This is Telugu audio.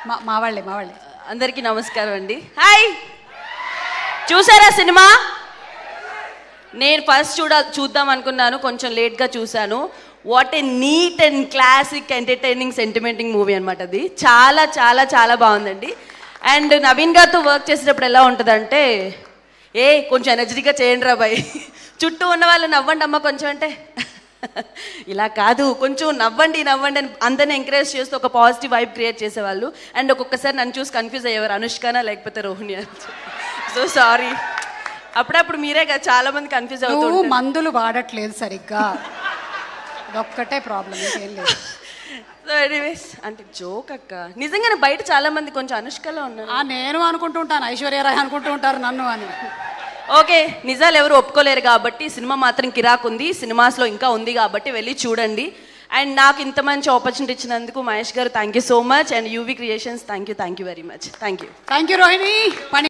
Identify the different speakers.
Speaker 1: మా మా వాళ్ళే మా వాళ్ళే
Speaker 2: అందరికీ నమస్కారం అండి హాయ్ చూసారా సినిమా నేను ఫస్ట్ చూడ చూద్దాం అనుకున్నాను కొంచెం లేట్గా చూశాను what a neat and classic entertaining sentimenting movie అనమాట అది చాలా చాలా చాలా బాగుందండి అండ్ నవీన్ గారితో వర్క్ చేసేటప్పుడు ఎలా ఉంటుందంటే ఏ కొంచెం ఎనర్జీగా చేయండి రా బాయ్ చుట్టూ ఉన్న వాళ్ళు నవ్వండి అమ్మ కొంచెం అంటే ఇలా కాదు కొంచెం నవ్వండి నవ్వండి అని అందరిని ఎంకరేజ్ చేస్తూ ఒక పాజిటివ్ వైబ్ క్రియేట్ చేసేవాళ్ళు అండ్ ఒక్కొక్కసారి నన్ను చూసి కన్ఫ్యూజ్ అయ్యేవారు అనుష్కనా లేకపోతే రోహిణి అని సో సారీ అప్పుడప్పుడు మీరే కదా చాలా మంది కన్ఫ్యూజ్ అవుతూ
Speaker 1: నువ్వు
Speaker 2: ఉంటారు.
Speaker 1: మందులు వాడట్లేదు సరిగ్గా అదొక్కటే ప్రాబ్లం ఇంకేం లేదు
Speaker 2: సో ఎనీవేస్ అంటే జోక్ అక్క నిజంగానే బయట చాలా మంది కొంచెం అనుష్కలో ఉన్నారు
Speaker 1: ఆ నేను అనుకుంటూ ఉంటాను ఐశ్వర్యరాయ్ అనుకుంటూ ఉంటారు నన్ను అని
Speaker 2: ఓకే నిజాలు ఎవరు ఒప్పుకోలేరు కాబట్టి సినిమా మాత్రం కిరాక్ ఉంది సినిమాస్లో ఇంకా ఉంది కాబట్టి వెళ్ళి చూడండి అండ్ నాకు ఇంత మంచి ఆపర్చునిటీ ఇచ్చినందుకు మహేష్ గారు thank you so much and UV Creations thank you thank you very much thank you
Speaker 1: thank you Rohini పని